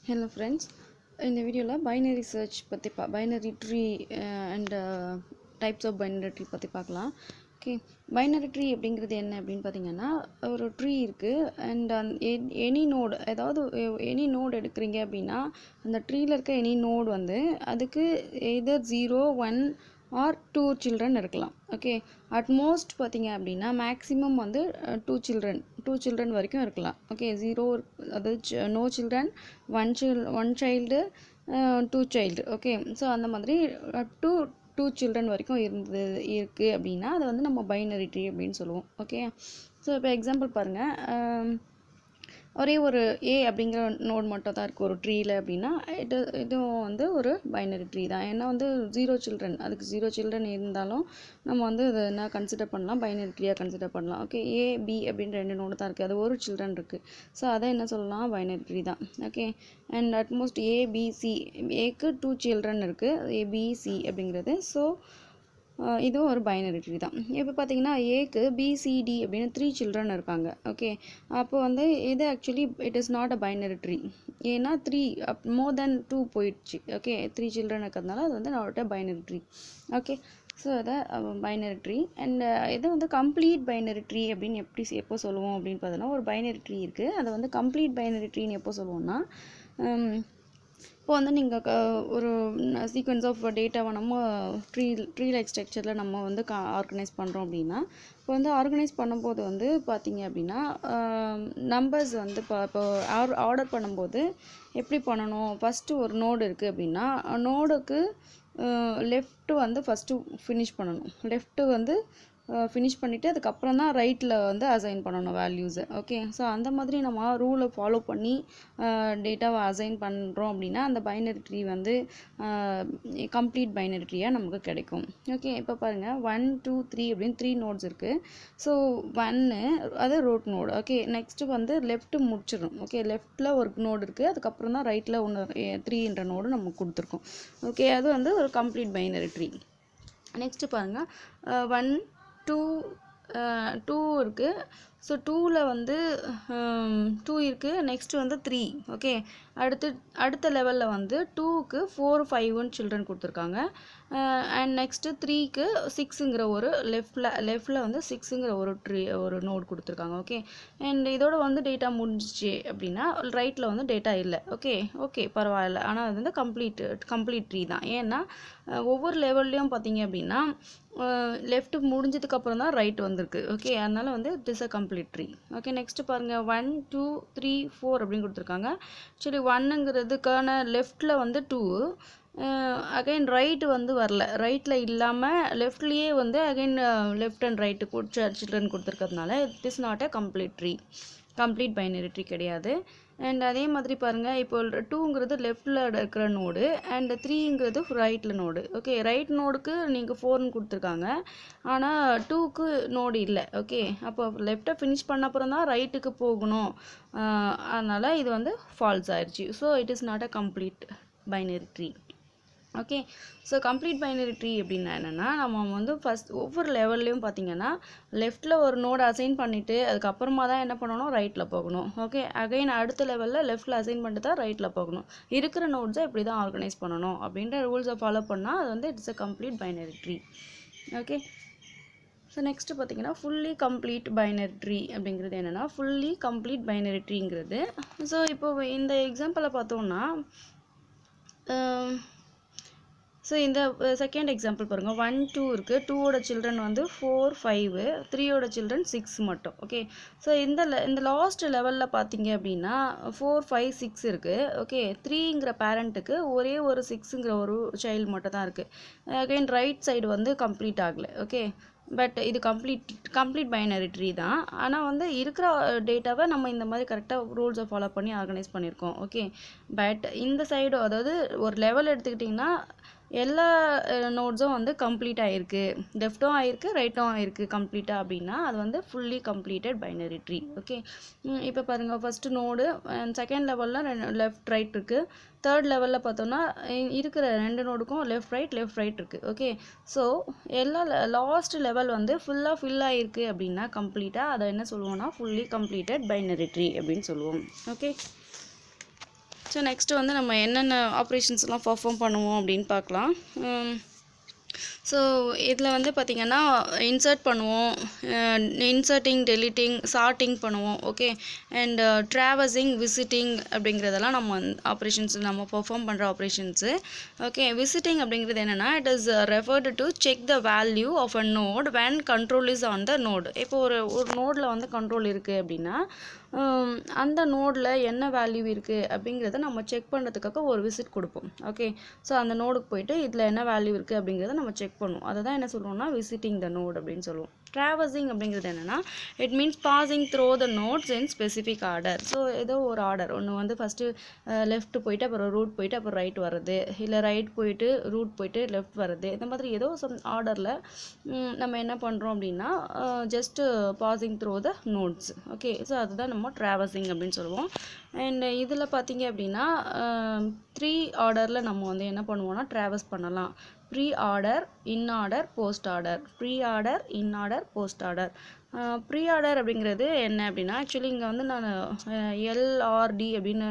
hello friends இந்த வீடியோவில் binary search பற்றி பா binary tree and types of binary tree பற்றி பார்க்கலாம் ஓகே பைனரி ட்ரீ அப்படிங்கிறது என்ன அப்படின்னு பார்த்தீங்கன்னா ஒரு ட்ரீ இருக்குது அண்ட் அந் எனி நோடு ஏதாவது எனி நோடு எடுக்கிறீங்க அப்படின்னா அந்த ட்ரீயில் இருக்க எனி நோடு வந்து அதுக்கு either zero one or two children இருக்கலாம் ஓகே அட்மோஸ்ட் பார்த்தீங்க அப்படின்னா மேக்ஸிமம் வந்து டூ சில்ட்ரன் டூ சில்ட்ரன் வரைக்கும் இருக்கலாம் ஓகே ஜீரோ அதாவது நோ சில்ட்ரன் ஒன் சில் one child two child okay so அந்த மாதிரி அப் டு டூ சில்ட்ரன் வரைக்கும் இருந்து இருக்குது அப்படின்னா அதை வந்து நம்ம பைனரி ட்ரீ அப்படின்னு சொல்லுவோம் ஓகே ஸோ இப்போ எக்ஸாம்பிள் பாருங்கள் ஒரே ஒரு ஏ அப்படிங்கிற நோட் மட்டும் தான் இருக்குது ஒரு ட்ரீயில் அப்படின்னா இது இதுவும் வந்து ஒரு பைனரி ட்ரீ தான் ஏன்னா வந்து ஜீரோ சில்ட்ரன் அதுக்கு ஜீரோ சில்ட்ரன் இருந்தாலும் நம்ம வந்து அதை என்ன கன்சிடர் பண்ணலாம் பைனரி ட்ரீயாக கன்சிடர் பண்ணலாம் ஓகே ஏ பி அப்படின்னு ரெண்டு நோடு தான் இருக்குது அது ஒரு சில்ட்ரன் இருக்குது ஸோ அதை என்ன சொல்லலாம் பைனரி ட்ரீ தான் ஓகே அண்ட் அட்மோஸ்ட் ஏபிசி ஏக்கு டூ சில்ட்ரன் இருக்குது ஏபிசி அப்படிங்கிறது ஸோ இதுவும் ஒரு பைனரி ட்ரீ தான் இப்போ பார்த்தீங்கன்னா ஏக்கு பிசிடி அப்படின்னு த்ரீ சில்ட்ரன் இருக்காங்க ஓகே அப்போ வந்து இது actually it is not a binary tree ஏன்னா த்ரீ மோர் தென் டூ போயிடுச்சு ஓகே த்ரீ சில்ட்ரன் இருக்கிறதுனால அது வந்து not a binary tree okay so அதை பைனரி ட்ரீ அண்ட் இது வந்து கம்ப்ளீட் பைனரி ட்ரீ அப்படின்னு எப்படி எப்போ சொல்லுவோம் அப்படின்னு பார்த்தோன்னா ஒரு பைனரி ட்ரீ இருக்குது அதை வந்து கம்ப்ளீட் பைனரி ட்ரீன்னு எப்போ சொல்லுவோம்னா இப்போ வந்து நீங்கள் ஒரு சீக்வன்ஸ் ஆஃப் டேட்டாவை நம்ம ட்ரீ ட்ரீ லைக் ஸ்ட்ரக்சரில் நம்ம வந்து கா ஆர்கனைஸ் பண்ணுறோம் அப்படின்னா இப்போ வந்து ஆர்கனைஸ் பண்ணும்போது வந்து பார்த்தீங்க அப்படின்னா நம்பர்ஸ் வந்து இப்போ இப்போ ஆர் ஆர்டர் பண்ணும்போது எப்படி பண்ணணும் ஃபஸ்ட்டு ஒரு நோடு இருக்குது அப்படின்னா நோடுக்கு லெஃப்ட்டு வந்து ஃபஸ்ட்டு ஃபினிஷ் பண்ணணும் லெஃப்ட்டு வந்து ஃபினிஷ் பண்ணிவிட்டு அதுக்கப்புறம் தான் ரைட்டில் வந்து அசைன் பண்ணணும் வேல்யூஸை ஓகே ஸோ அந்த மாதிரி நம்ம ரூலை ஃபாலோ பண்ணி டேட்டாவை அசைன் பண்ணுறோம் அப்படின்னா அந்த பைனரி ட்ரீ வந்து கம்ப்ளீட் பைனரி ட்ரீயாக நமக்கு கிடைக்கும் ஓகே இப்போ பாருங்கள் ஒன் டூ த்ரீ அப்படின்னு த்ரீ நோட்ஸ் இருக்குது ஸோ ஒன்று அது ரோட் நோடு ஓகே நெக்ஸ்ட்டு வந்து லெஃப்ட்டு முடிச்சிடும் ஓகே லெஃப்ட்டில் ஒரு நோடு இருக்குது அதுக்கப்புறம் தான் ரைட்டில் ஒன்று த்ரீன்ற நோடு நமக்கு கொடுத்துருக்கோம் ஓகே அது வந்து ஒரு கம்ப்ளீட் பைனரி ட்ரீ நெக்ஸ்ட்டு பாருங்கள் ஒன் டூ டூ இருக்குது ஸோ டூவில் வந்து டூ இருக்குது நெக்ஸ்ட்டு வந்து த்ரீ ஓகே அடுத்து அடுத்த லெவலில் வந்து டூக்கு ஃபோர் ஃபைவ்னு சில்ட்ரன் கொடுத்துருக்காங்க அண்ட் நெக்ஸ்ட்டு த்ரீக்கு சிக்ஸுங்கிற ஒரு லெஃப்டில் லெஃப்டில் வந்து சிக்ஸுங்கிற ஒரு ட்ரீ ஒரு நோட் கொடுத்துருக்காங்க ஓகே அண்ட் இதோட வந்து டேட்டா முடிஞ்சிச்சு அப்படின்னா ரைட்டில் வந்து டேட்டா இல்லை ஓகே ஓகே பரவாயில்ல ஆனால் அது வந்து கம்ப்ளீட் கம்ப்ளீட் ட்ரீ தான் ஏன்னா ஒவ்வொரு லெவல்லையும் பார்த்தீங்க அப்படின்னா லெஃப்ட் முடிஞ்சதுக்கப்புறம் தான் ரைட் வந்திருக்கு ஓகே அதனால் வந்து it is a complete tree okay next பாருங்கள் ஒன் டூ த்ரீ ஃபோர் அப்படின்னு கொடுத்துருக்காங்க சரி ஒன்னுங்கிறதுக்கான லெஃப்டில் வந்து டூ அகைன் ரைட்டு வந்து வரல ரைட்டில் இல்லாமல் லெஃப்ட்லேயே வந்து again left and right children கொடுத்துருக்கிறதுனால it is not a complete tree complete binary tree கிடையாது அண்ட் அதே மாதிரி பாருங்கள் இப்போ டூங்கிறது லெஃப்டில் இருக்கிற நோடு அண்ட் த்ரீங்கிறது ரைட்டில் நோடு ஓகே ரைட் நோடுக்கு நீங்கள் ஃபோர்னு கொடுத்துருக்காங்க ஆனால் டூக்கு நோடு இல்லை ஓகே அப்போ லெஃப்ட்டை ஃபினிஷ் பண்ண அப்புறம் தான் ரைட்டுக்கு போகணும் அதனால் இது வந்து ஃபால்ஸ் ஆயிடுச்சு so it is not a complete binary tree okay so complete binary tree அப்படின்னா என்னென்னா நம்ம வந்து ஃபஸ்ட் ஒவ்வொரு லெவல்லையும் பார்த்தீங்கன்னா லெஃப்ட்டில் ஒரு நோடு அசைன் பண்ணிவிட்டு அதுக்கப்புறமா தான் என்ன பண்ணணும் ரைட்டில் போகணும் ஓகே அகைன் அடுத்த லெவலில் லெஃப்ட்டில் அசைன் பண்ணிட்டு தான் ரைட்டில் போகணும் இருக்கிற நோட்ஸை இப்படி தான் ஆர்கனைஸ் பண்ணணும் அப்படின்ற ரூல்ஸை ஃபாலோ பண்ணால் அது வந்து it's a complete binary tree okay so next பார்த்தீங்கன்னா ஃபுல்லி கம்ப்ளீட் பைனரி ட்ரீ அப்படிங்கிறது என்னென்னா ஃபுல்லி கம்ப்ளீட் பைனரி ட்ரீங்கிறது ஸோ இப்போ இந்த எக்ஸாம்பிளை பார்த்தோம்னா ஸோ இந்த செகண்ட் எக்ஸாம்பிள் பாருங்கள் ஒன் டூ இருக்குது டூவோட சில்ட்ரன் வந்து ஃபோர் ஃபைவு த்ரீயோட சில்ட்ரன் சிக்ஸ் மட்டும் ஓகே ஸோ இந்த இந்த லாஸ்ட் லெவலில் பார்த்தீங்க அப்படின்னா ஃபோர் ஃபைவ் சிக்ஸ் இருக்குது ஓகே த்ரீங்கிற பேரண்ட்டுக்கு ஒரே ஒரு சிக்ஸுங்கிற ஒரு சைல்டு மட்டும் தான் இருக்குது அகைன் ரைட் சைடு வந்து கம்ப்ளீட் ஆகலை ஓகே பட் இது கம்ப்ளீட் கம்ப்ளீட் பைனரி ட்ரீ தான் ஆனால் வந்து இருக்கிற டேட்டாவை நம்ம இந்த மாதிரி கரெக்டாக ரூல்ஸை ஃபாலோ பண்ணி ஆர்கனைஸ் பண்ணியிருக்கோம் ஓகே பட் இந்த சைடு அதாவது ஒரு லெவல் எடுத்துக்கிட்டிங்கன்னா எல்லா நோட்ஸும் வந்து கம்ப்ளீட் ஆகிருக்கு லெஃப்ட்டும் ஆகிருக்கு ரைட்டும் ஆகிருக்கு கம்ப்ளீட்டாக அப்படின்னா அது வந்து fully completed binary tree okay இப்போ பாருங்கள் ஃபஸ்ட்டு நோடு செகண்ட் லெவலில் ரெண்டு லெஃப்ட் ரைட் இருக்குது தேர்ட் லெவலில் பார்த்தோன்னா இருக்கிற ரெண்டு நோடுக்கும் லெஃப்ட் ரைட் லெஃப்ட் ரைட் இருக்குது ஓகே ஸோ எல்லா லாஸ்ட் லெவல் வந்து ஃபுல்லாக ஃபில் ஆகிருக்கு அப்படின்னா கம்ப்ளீட்டாக அதை என்ன சொல்லுவோம்னா ஃபுல்லி கம்ப்ளீட்டட் பைனரி ட்ரீ அப்படின்னு சொல்லுவோம் ஓகே ஸோ நெக்ஸ்ட்டு வந்து நம்ம என்னென்ன ஆப்ரேஷன்ஸ்லாம் பர்ஃபார்ம் பண்ணுவோம் அப்படின்னு பார்க்கலாம் ஸோ இதில் வந்து பார்த்திங்கன்னா இன்சர்ட் பண்ணுவோம் இன்சர்ட்டிங் டெலிட்டிங் சார்ட்டிங் பண்ணுவோம் ஓகே அண்ட் ட்ராவர்சிங் விசிட்டிங் அப்படிங்கிறதெல்லாம் நம்ம ஆப்ரேஷன்ஸ் நம்ம பெர்ஃபார்ம் பண்ணுற ஆப்ரேஷன்ஸு ஓகே விசிட்டிங் அப்படிங்கிறது என்னென்னா it is referred to check the value of a node when control is on the node இப்போ ஒரு ஒரு நோடில் வந்து கண்ட்ரோல் இருக்குது அப்படின்னா ஹம், அந்த நோடில் என்ன வேல்யூ இருக்குது அப்படிங்கிறத நம்ம செக் பண்ணுறதுக்காக ஒரு விசிட் கொடுப்போம் ஓகே ஸோ அந்த நோடுக்கு போயிட்டு இதில் என்ன வேல்யூ இருக்குது அப்படிங்கிறத நம்ம செக் பண்ணுவோம் அதை தான் என்ன சொல்லுவோம்னா விசிட்டிங் த நோட் அப்படின்னு சொல்லுவோம் ட்ராவர்சிங் அப்படிங்கிறது என்னென்னா it means passing through the nodes in specific order so ஏதோ ஒரு ஆர்டர் ஒன்று வந்து ஃபஸ்ட்டு லெஃப்ட் போயிட்டு அப்புறம் ரூட் போயிட்டு அப்புறம் ரைட் வர்றது இல்லை ரைட் போயிட்டு ரூட் போயிட்டு லெஃப்ட் வர்றது இந்த மாதிரி ஏதோ சம் ஆர்டரில் நம்ம என்ன பண்ணுறோம் அப்படின்னா just passing through the nodes okay so அதுதான் நம்ம ட்ராவர்சிங் அப்படின்னு சொல்லுவோம் அண்ட் இதில் பார்த்தீங்க அப்படின்னா த்ரீ ஆர்டரில் நம்ம வந்து என்ன பண்ணுவோம்னா ட்ராவல்ஸ் பண்ணலாம் pre order in order post order pre order in order post order pre order அப்படிங்கிறது என்ன அப்படின்னா ஆக்சுவலி இங்கே வந்து நான் எல்ஆர்டி அப்படின்னு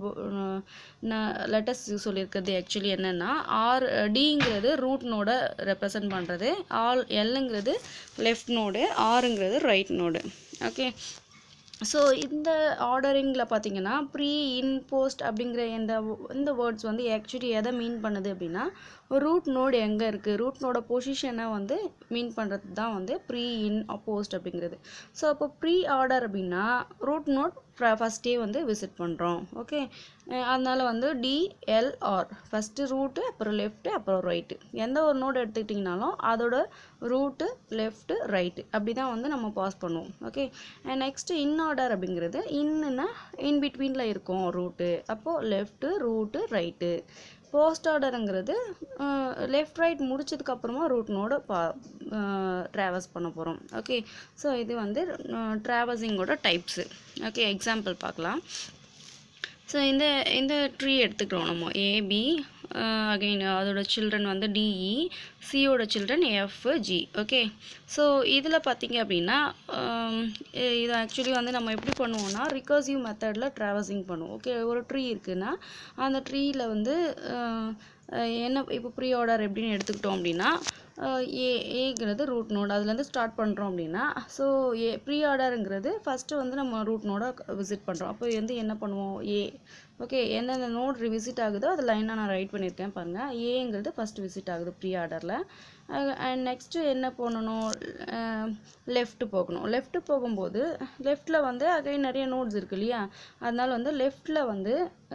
நான் லெட்டர்ஸ் சொல்லியிருக்கிறது ஆக்சுவலி என்னென்னா ஆர் டிங்கிறது ரூட் நோடை ரெப்ரசன்ட் பண்ணுறது ஆல் எல்லுங்கிறது லெஃப்ட் நோடு ஆருங்கிறது ரைட் நோடு ஓகே ஸோ இந்த ஆர்டரிங்கில் பார்த்தீங்கன்னா ப்ரீ இன் போஸ்ட் அப்படிங்கிற இந்த இந்த வேர்ட்ஸ் வந்து ஆக்சுவலி எதை மீன் பண்ணுது அப்படின்னா ரூட் நோடு எங்கே இருக்குது ரூட் நோட பொசிஷனை வந்து மீன் பண்ணுறது தான் வந்து ப்ரீ இன் போஸ்ட் அப்படிங்கிறது ஸோ அப்போ ப்ரீ ஆர்டர் அப்படின்னா ரூட் நோட் ஃபஸ்ட்டே வந்து விசிட் பண்ணுறோம் ஓகே அதனால் வந்து டிஎல்ஆர் ஃபஸ்ட்டு ரூட்டு அப்புறம் லெஃப்ட்டு அப்புறம் ரைட்டு எந்த ஒரு நோடு எடுத்துக்கிட்டிங்கனாலும் அதோட ரூட்டு லெஃப்ட்டு ரைட்டு அப்படி தான் வந்து நம்ம பாஸ் பண்ணுவோம் ஓகே நெக்ஸ்ட்டு இன் ஆர்டர் அப்படிங்கிறது இன்னுன்னா இன் பிட்வீனில் இருக்கும் ரூட்டு அப்போது லெஃப்ட்டு ரூட்டு ரைட்டு போஸ்ட் ஆர்டருங்கிறது லெஃப்ட் ரைட் முடிச்சதுக்கப்புறமா ரூட் நோட பா ட்ராவல்ஸ் பண்ண போகிறோம் ஓகே ஸோ இது வந்து ட்ராவல்ஸிங்கோட டைப்ஸு ஓகே எக்ஸாம்பிள் பார்க்கலாம் ஸோ இந்த இந்த ட்ரீ எடுத்துக்கிறோம் நம்ம ஏபி அகைன் அதோட சில்ட்ரன் வந்து டிஇ சியோட children F G okay so இதில் பார்த்தீங்க அப்படின்னா ஆம், இ- இது ஆக்சுவலி வந்து நம்ம எப்படி பண்ணுவோம்னா ரிகர்சிவ் மெத்தடில் ட்ராவல்சிங் பண்ணுவோம் ஓகே ஒரு ட்ரீ இருக்குன்னா அந்த ட்ரீயில் வந்து ஆஹ், அஹ், என்ன இப்போ ப்ரீ ஆர்டர் எப்படின்னு எடுத்துக்கிட்டோம் அப்படின்னா ஆஹ், ஏ ஏங்கிறது ரூட் நோட் அதுலேருந்து ஸ்டார்ட் பண்ணுறோம் அப்படின்னா ஸோ ஏ ப்ரீ ஆர்டருங்கிறது ஃபஸ்ட்டு வந்து நம்ம ரூட் நோட விசிட் பண்ணுறோம் அப்போ வந்து என்ன பண்ணுவோம் ஏ ஓகே எந்தெந்த நோட் விசிட் ஆகுதோ அது லைனாக நான் ரைட் பண்ணியிருக்கேன் பாருங்கள் ஏங்கிறது ஃபஸ்ட்டு விசிட் ஆகுது ப்ரீ ஆர்டரில் அண்ட் நெக்ஸ்ட்டு என்ன பண்ணணும் லெஃப்ட் போகணும் லெஃப்ட் போகும்போது லெஃப்ட்டில் வந்து அகைன் நிறைய நோட்ஸ் இருக்கு இல்லையா அதனால வந்து லெஃப்ட்டில் வந்து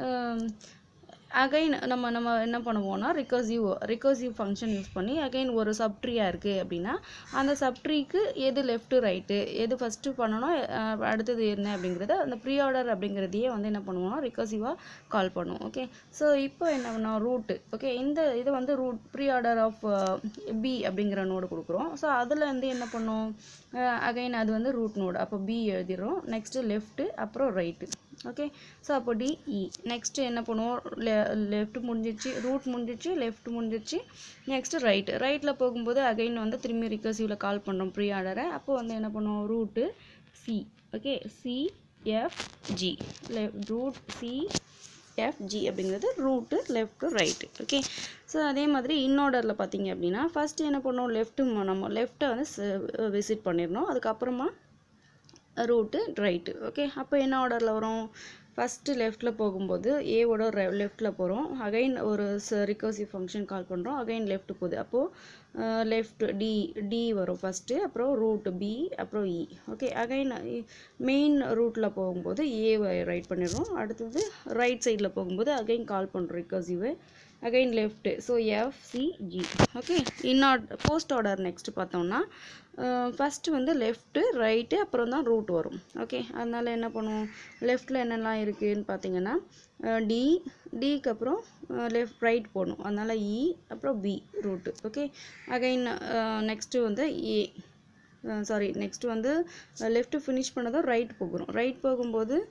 அகைன் நம்ம நம்ம என்ன பண்ணுவோம்னா ரிகர்சிவ் ரிகர்சிவ் ஃபங்க்ஷன் யூஸ் பண்ணி அகைன் ஒரு சப்ட்ரீயாக இருக்குது அப்படின்னா அந்த சப்ட்ரீக்கு எது லெஃப்ட்டு ரைட்டு எது ஃபஸ்ட்டு பண்ணணும் அஹ் அடுத்தது என்ன அப்படிங்கிறத அந்த ப்ரீ ஆர்டர் அப்படிங்கிறதையே வந்து என்ன பண்ணுவோம்னா ரிகர்சிவாக கால் பண்ணுவோம் ஓகே ஸோ இப்போ என்ன பண்ணோம் ரூட்டு ஓகே இந்த இது வந்து root pre order of B அப்படிங்கிற நோடு கொடுக்குறோம் ஸோ அதில் வந்து என்ன பண்ணும் அகைன் அது வந்து ரூட் நோடு அப்போ பி எழுதிடுறோம் நெக்ஸ்ட்டு லெஃப்ட்டு அப்புறம் ரைட்டு ஓகே ஸோ அப்போ டிஇ நெக்ஸ்ட் என்ன பண்ணுவோம் லெஃப்ட் முடிஞ்சிச்சு ரூட் முடிஞ்சிச்சு லெஃப்ட் முடிஞ்சிச்சு நெக்ஸ்ட் ரைட் ரைட்டில் போகும்போது அகைன் வந்து திரும்பி ரிகர்சிவில் கால் பண்ணுறோம் ப்ரீ ஆர்டரை அப்போ வந்து என்ன பண்ணுவோம் root C okay C F G root C FG அப்படிங்கிறது root left right okay so அதே மாதிரி இன்ஆர்டரில் பார்த்தீங்க அப்படின்னா ஃபஸ்ட்டு என்ன பண்ணோம் லெஃப்ட்டு நம்ம லெஃப்ட்டை வந்து விசிட் பண்ணிடணும் அதுக்கப்புறமா ரூட்டு ரைட்டு ஓகே அப்போ என்ன ஆர்டரில் வரும் ஃபஸ்ட்டு லெஃப்ட்டில் போகும்போது ஏவோட லெஃப்ட்டில் போகிறோம் அகைன் ஒரு ரிகர்சிவ் ஃபங்க்ஷன் கால் பண்ணுறோம் அகைன் லெஃப்ட் போகுது அப்போது லெஃப்ட் டி டி வரும் ஃபஸ்ட்டு அப்புறம் ரூட் பி அப்புறம் இ ஓகே அகைன் மெயின் ரூட்டில் போகும்போது ஏவை ரைட் பண்ணிடுறோம் அடுத்தது ரைட் சைடில் போகும்போது அகைன் கால் பண்ணுறோம் recursive again left so F C G okay இன்னாட் போஸ்ட் ஆர்டர் நெக்ஸ்ட் பார்த்தோம்னா ஃபஸ்ட்டு வந்து லெஃப்ட்டு ரைட்டு அப்புறம் தான் ரூட் வரும் ஓகே அதனால என்ன பண்ணுவோம் லெஃப்ட்டில் என்னெல்லாம் இருக்குதுன்னு பார்த்தீங்கன்னா டி டிக்கு அப்புறம் லெஃப்ட் ரைட் போகணும் அதனால் இ அப்புறம் B root okay again next வந்து ஏ சாரி நெக்ஸ்ட் வந்து லெஃப்ட் ஃபினிஷ் பண்ணதும் ரைட் போகிறோம் ரைட் போகும்போது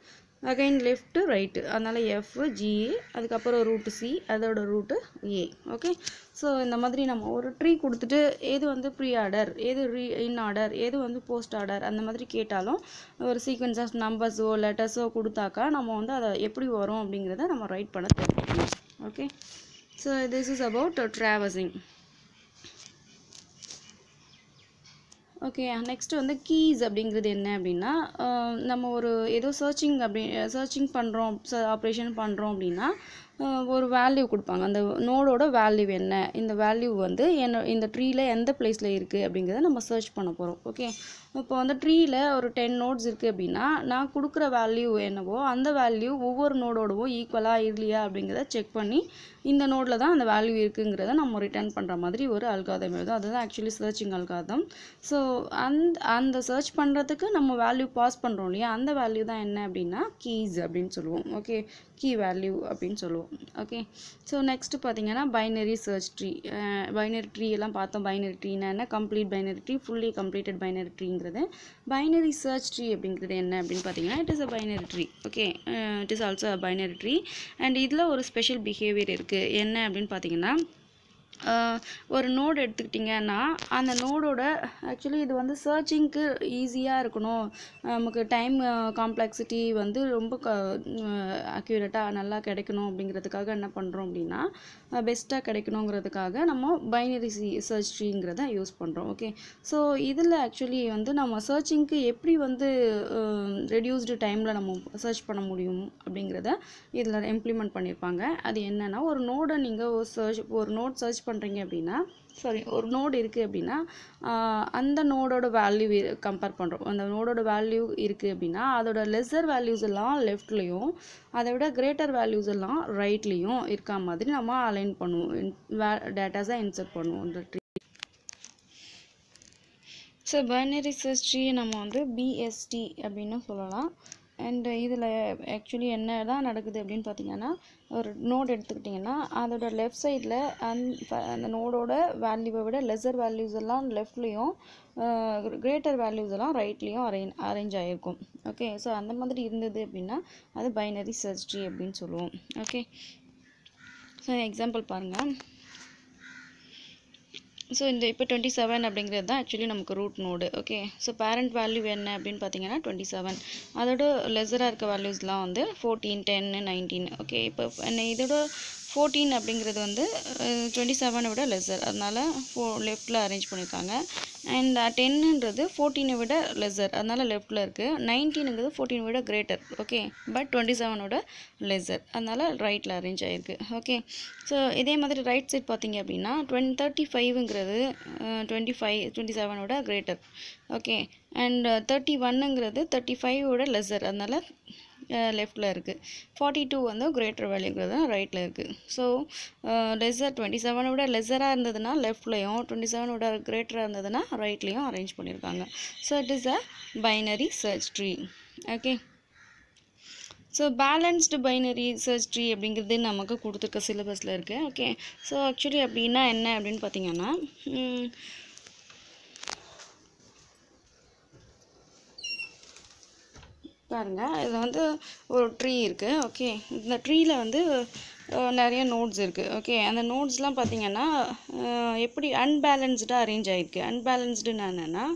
அகைன் லெஃப்ட்டு ரைட்டு அதனால் எஃப் ஜிஏ அதுக்கப்புறம் ரூட்டு சி அதோட ரூட்டு ஏ ஓகே ஸோ இந்த மாதிரி நம்ம ஒரு ட்ரீ கொடுத்துட்டு எது வந்து ப்ரீ ஆர்டர் எது ரீ இன் ஆர்டர் எது வந்து போஸ்ட் ஆர்டர் அந்த மாதிரி கேட்டாலும் ஒரு சீக்வன்ஸ் ஆஃப் நம்பர்ஸோ லெட்டர்ஸோ கொடுத்தாக்கா நம்ம வந்து அதை எப்படி வரும் அப்படிங்கிறத நம்ம ரைட் பண்ண தெரிஞ்சுக்கணும் okay so this is about traversing okay next வந்து கீஸ் அப்படிங்கிறது என்ன அப்படின்னா அஹ் நம்ம ஒரு ஏதோ சர்ச்சிங் அப்படி சர்ச்சிங் பண்ணுறோம் ஆப்ரேஷன் பண்ணுறோம் அப்படின்னா அஹ் ஒரு வேல்யூ கொடுப்பாங்க அந்த நோடோட வேல்யூ என்ன இந்த வேல்யூ வந்து என்ன இந்த ட்ரீல எந்த பிளேஸில் இருக்குது அப்படிங்கிறத நம்ம சர்ச் பண்ண போகிறோம் ஓகே இப்போ வந்து ட்ரீல ஒரு டென் நோட்ஸ் இருக்குது அப்படின்னா நான் கொடுக்குற வேல்யூ என்னவோ அந்த வேல்யூ ஒவ்வொரு நோடோடவும் ஈக்குவலாக இல்லையா அப்படிங்கிறத செக் பண்ணி இந்த நோடில் தான் அந்த வேல்யூ இருக்குங்கிறத நம்ம ரிட்டர்ன் பண்ணுற மாதிரி ஒரு அல்காதம் எழுதும் அதுதான் ஆக்சுவலி சர்ச்சிங் அல்காதம் ஸோ அந்த அந்த சர்ச் பண்ணுறதுக்கு நம்ம வேல்யூ பாஸ் பண்ணுறோம் இல்லையா அந்த வேல்யூ தான் என்ன அப்படின்னா கீஸ் அப்படின்னு சொல்லுவோம் ஓகே கீ வேல்யூ அப்படின்னு சொல்லுவோம் ஓகே ஸோ நெக்ஸ்ட் பார்த்தீங்கன்னா binary search tree binary tree எல்லாம் பார்த்தோம் பைனரி ட்ரீனா என்ன complete binary tree fully completed binary ட்ரீங்கிறது பைனரி சர்ச் ட்ரீ அப்படிங்கிறது என்ன அப்படின்னு பார்த்தீங்கன்னா it is a binary tree okay it is also a binary tree and இதில் ஒரு ஸ்பெஷல் பிஹேவியர் இருக்குது என்ன அப்படின்னு பார்த்தீங்கன்னா ஆஹ் ஒரு நோடு எடுத்துக்கிட்டிங்கன்னா அந்த நோடோட ஆக்சுவலி இது வந்து சர்ச்சிங்க்கு ஈஸியாக இருக்கணும் நமக்கு டைம் காம்ப்ளெக்சிட்டி வந்து ரொம்ப க அக்யூரேட்டாக நல்லா கிடைக்கணும் அப்படிங்கிறதுக்காக என்ன பண்ணுறோம் அப்படின்னா பெஸ்ட்டாக கிடைக்கணுங்கிறதுக்காக நம்ம பைனரி சி சர்ச் ட்ரீங்கிறத யூஸ் பண்ணுறோம் ஓகே ஸோ இதில் ஆக்சுவலி வந்து நம்ம சர்ச்சிங்க்கு எப்படி வந்து ரெடியூஸ்டு டைமில் நம்ம சர்ச் பண்ண முடியும் அப்படிங்கிறத இதில் இம்ப்ளிமெண்ட் பண்ணியிருப்பாங்க அது என்னென்னா ஒரு நோடை நீங்கள் ஒரு சர்ச் ஒரு நோட் சர்ச் பண்ணுறீங்க அப்படின்னா சாரி ஒரு நோடு இருக்குது அப்படின்னா ஆஹ் அந்த நோடோட வேல்யூ கம்பேர் பண்ணுறோம் அந்த நோடோட வேல்யூ இருக்குது அப்படின்னா அதோட லெஸர் வேல்யூஸ் எல்லாம் லெஃப்ட்லேயும் அதை விட கிரேட்டர் வேல்யூஸ் எல்லாம் ரைட்லேயும் இருக்கா மாதிரி நம்ம அலைன் பண்ணுவோம் டேட்டாஸை இன்சர்ட் பண்ணுவோம் இந்த tree so binary search tree நம்ம வந்து பிஎஸ்டி அப்படின்னு சொல்லலாம் அண்ட் இதில் ஆக்சுவலி என்ன தான் நடக்குது அப்படின்னு பார்த்தீங்கன்னா ஒரு நோட் எடுத்துக்கிட்டிங்கன்னா அதோட லெஃப்ட் சைடில் அந் அந்த நோடோட வேல்யூவை விட லெஸர் வேல்யூஸ் எல்லாம் லெஃப்ட்லேயும் கிரேட்டர் வேல்யூஸ் எல்லாம் ரைட்லேயும் அரேஞ்ச் அரேஞ்ச் ஆகிருக்கும் ஓகே ஸோ அந்த மாதிரி இருந்தது அப்படின்னா அது பைனரி சர்ச் ட்ரீ அப்படின்னு சொல்லுவோம் ஓகே ஸோ எக்ஸாம்பிள் பாருங்கள் ஸோ இந்த இப்போ டுவெண்ட்டி செவன் அப்படிங்கிறது தான் ஆக்சுவலி நமக்கு root node okay so parent value என்ன அப்படின்னு பார்த்தீங்கன்னா டுவெண்ட்டி செவன் அதோட லெஸராக இருக்க வேல்யூஸ்லாம் வந்து ஃபோர்டீன் டென்னு நைன்டீன் ஓகே இப்போ என்ன இதோட ஃபோர்டீன் அப்படிங்கிறது வந்து டுவெண்ட்டி செவனை விட லெஸர் அதனால் ஃபோ லெஃப்ட்டில் அரேஞ்ச் பண்ணியிருக்காங்க அண்ட் டென்னுன்றது ஃபோர்டீனை விட லெஸர் அதனால் லெஃப்ட்டில் இருக்குது நைன்டீனுங்கிறது ஃபோர்டீனை விட கிரேட்டர் ஓகே பட் டுவெண்ட்டி செவனோட லெஸர் அதனால் ரைட்டில் அரேஞ்ச் ஆகிருக்கு ஓகே ஸோ இதே மாதிரி ரைட் சைட் பார்த்தீங்க அப்படின்னா டுவென் தேர்ட்டி ஃபைவ்ங்கிறது டுவெண்ட்டி ஃபைவ் டுவெண்ட்டி செவனோட கிரேட்டர் ஓகே அண்ட் தேர்ட்டி ஒன்னுங்கிறது தேர்ட்டி ஃபைவோட லெஸர் அதனால் லெஃப்டில் இருக்குது ஃபார்ட்டி டூ வந்து கிரேட்டர் வேல்யூங்கிறது ரைட்டில் இருக்குது ஸோ லெஸர் டுவெண்ட்டி செவனை விட லெஸராக இருந்ததுன்னா லெஃப்ட்லேயும் டுவெண்ட்டி செவனோட கிரேட்டராக இருந்ததுன்னா ரைட்லேயும் அரேஞ்ச் பண்ணியிருக்காங்க so it is a binary search tree okay so balanced binary search tree அப்படிங்கிறது நமக்கு கொடுத்துருக்க சிலபஸில் இருக்குது ஓகே ஸோ ஆக்சுவலி அப்படின்னா என்ன அப்படின்னு பார்த்தீங்கன்னா ம், பாருங்க இது வந்து ஒரு ட்ரீ இருக்குது ஓகே இந்த ட்ரீயில் வந்து அஹ், நிறைய நோட்ஸ் இருக்குது ஓகே அந்த நோட்ஸ்லாம் பார்த்தீங்கன்னா அஹ், எப்படி அன்பேலன்ஸ்டாக அரேஞ்ச் ஆகிருக்கு அன்பேலன்ஸ்டுன்னு என்னென்னா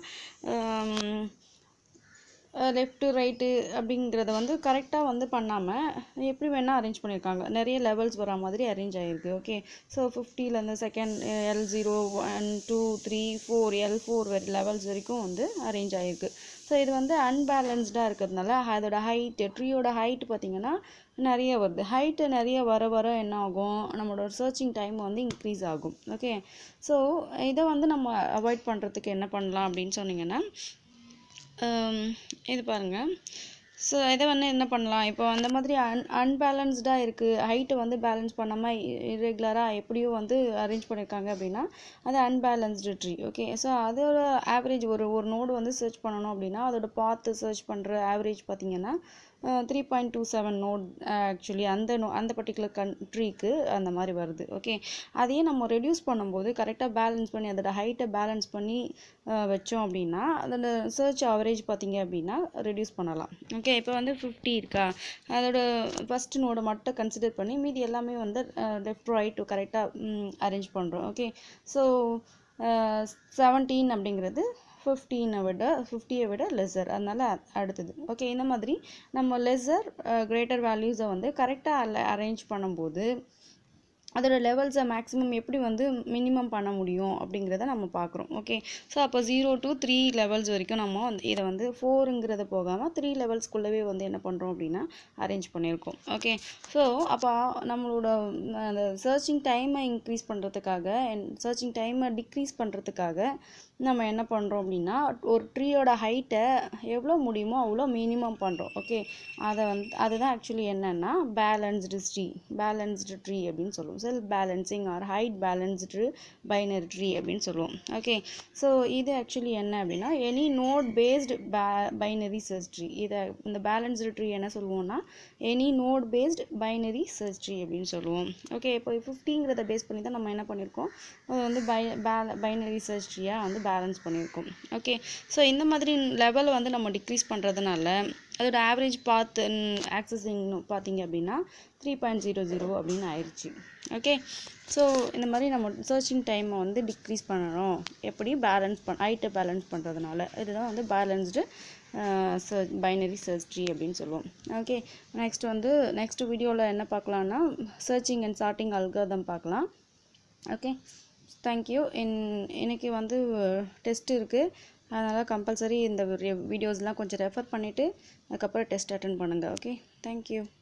லெஃப்ட்டு ரைட்டு அப்படிங்கிறத வந்து கரெக்டாக வந்து பண்ணாமல் எப்படி வேணால் அரேஞ்ச் பண்ணியிருக்காங்க நிறைய லெவல்ஸ் வர மாதிரி அரேஞ்ச் ஆகிருக்கு ஓகே ஸோ ஃபிஃப்டிலேருந்து second L zero one two three four L four வரை லெவல்ஸ் வரைக்கும் வந்து அரேஞ்ச் ஆகிருக்கு ஸோ இது வந்து அன்பேலன்ஸ்டாக இருக்கிறதுனால அதோட ஹைட்டு ட்ரீயோட ஹைட் பார்த்திங்கன்னா நிறைய வருது ஹைட்டு நிறைய வர வர என்ன ஆகும் நம்மளோட சர்ச்சிங் டைம் வந்து இன்க்ரீஸ் ஆகும் ஓகே ஸோ இதை வந்து நம்ம அவாய்ட் பண்ணுறதுக்கு என்ன பண்ணலாம் அப்படின்னு சொன்னீங்கன்னா ஹம், இது பாருங்கள் ஸோ இதை வந்து என்ன பண்ணலாம் இப்போ அந்த மாதிரி அன் அன்பேலன்ஸ்டாக இருக்குது ஹைட்டை வந்து பேலன்ஸ் பண்ணாமல் இரெகுலராக எப்படியோ வந்து அரேஞ்ச் பண்ணியிருக்காங்க அப்படின்னா அது அன்பேலன்ஸ்டு ட்ரீ ஓகே ஸோ அதோட ஆவரேஜ் ஒரு ஒரு நோடு வந்து சர்ச் பண்ணணும் அப்படின்னா அதோட பார்த்து சர்ச் பண்ணுற ஆவரேஜ் பார்த்தீங்கன்னா three point two seven node actually அந்த நோ அந்த பர்டிகுலர் கண்ட்ரிக்கு அந்த மாதிரி வருது ஓகே அதையே நம்ம ரெடியூஸ் பண்ணும்போது கரெக்டாக பேலன்ஸ் பண்ணி அதோட ஹைட்டை பேலன்ஸ் பண்ணி அஹ், வச்சோம் அப்படின்னா அதோட சர்ச் அவரேஜ் பார்த்தீங்க அப்படின்னா ரெடியூஸ் பண்ணலாம் ஓகே இப்போ வந்து ஃபிஃப்டி இருக்கா அதோட ஃபஸ்ட் நோடை மட்டும் கன்சிடர் பண்ணி மீதி எல்லாமே வந்து லெஃப்ட் ரைட் கரெக்டாக அரேஞ்ச் பண்ணுறோம் ஓகே ஸோ செவன்டீன் அப்படிங்கிறது ஃபிஃப்டீனை விட ஃபிஃப்டியை விட லெஸர் அதனால அ- அடுத்தது ஓகே இந்த மாதிரி நம்ம லெஸர் கிரேட்டர் வேல்யூஸை வந்து கரெக்டாக அரேஞ்ச் பண்ணும்போது அதோட லெவல்ஸை மேக்ஸிமம் எப்படி வந்து மினிமம் பண்ண முடியும் அப்படிங்கிறத நம்ம பார்க்குறோம் ஓகே ஸோ அப்போ ஜீரோ to த்ரீ லெவல்ஸ் வரைக்கும் நம்ம வந்து இதை வந்து ஃபோருங்கிறத போகாமல் த்ரீ லெவல்ஸ்குள்ளவே வந்து என்ன பண்ணுறோம் அப்படின்னா அரேஞ்ச் பண்ணியிருக்கோம் ஓகே ஸோ அப்போ நம்மளோட ம், அந்த சர்ச்சிங் டைமை இன்க்ரீஸ் பண்ணுறதுக்காக சர்ச்சிங் டைமை டிக்ரீஸ் பண்ணுறதுக்காக நம்ம என்ன பண்ணுறோம் அப்படின்னா ஒரு ட்ரீயோட ஹைட்டை எவ்வளோ முடியுமோ அவ்வளோ மினிமம் பண்ணுறோம் ஓகே அதை வந்து அதுதான் ஆக்சுவலி என்னென்னா பேலன்ஸ்டு ட்ரீ பேலன்ஸ்டு ட்ரீ அப்படின்னு சொல்லுவோம் self balancing or height balanced binary tree அப்படின்னு சொல்லுவோம் ஓகே ஸோ இது ஆக்சுவலி என்ன அப்படின்னா any node based binary search tree இதை இந்த பேலன்ஸ்டு ட்ரீ என்ன சொல்லுவோம்னா any node based binary search tree அப்படின்னு சொல்லுவோம் ஓகே இப்போ ஃபிஃப்டிங்கிறத பேஸ் பண்ணி தான் நம்ம என்ன பண்ணியிருக்கோம் அது வந்து பை பைனரி சர்ச் ட்ரீயாக வந்து பேலன்ஸ் பண்ணியிருக்கோம் ஓகே ஸோ இந்த மாதிரி லெவல் வந்து நம்ம டிக்ரீஸ் பண்ணுறதுனால அதோட ஆவரேஜ் பாத் ஆக்சஸிங் பார்த்தீங்க அப்படின்னா த்ரீ பாயிண்ட் ஜீரோ ஜீரோ அப்படின்னு ஆயிடுச்சு ஓகே ஸோ இந்த மாதிரி நம்ம சர்ச்சிங் டைமை வந்து டிக்ரீஸ் பண்ணணும் எப்படி பேலன்ஸ் பண் ஹைட்டை பேலன்ஸ் பண்ணுறதுனால இதுதான் வந்து balanced search binary search tree அப்படின்னு சொல்லுவோம் ஓகே நெக்ஸ்ட் வந்து நெக்ஸ்ட் வீடியோவில் என்ன பார்க்கலான்னா சர்ச்சிங் அண்ட் சார்ட்டிங் அல்காதம் பார்க்கலாம் ஓகே தேங்க்யூ இன் இன்னைக்கு வந்து டெஸ்ட் இருக்குது அதனால் கம்பல்சரி இந்த வீடியோஸ்லாம் கொஞ்சம் ரெஃபர் பண்ணிவிட்டு அதுக்கப்புறம் டெஸ்ட் அட்டன் பண்ணுங்கள் ஓகே தேங்க்யூ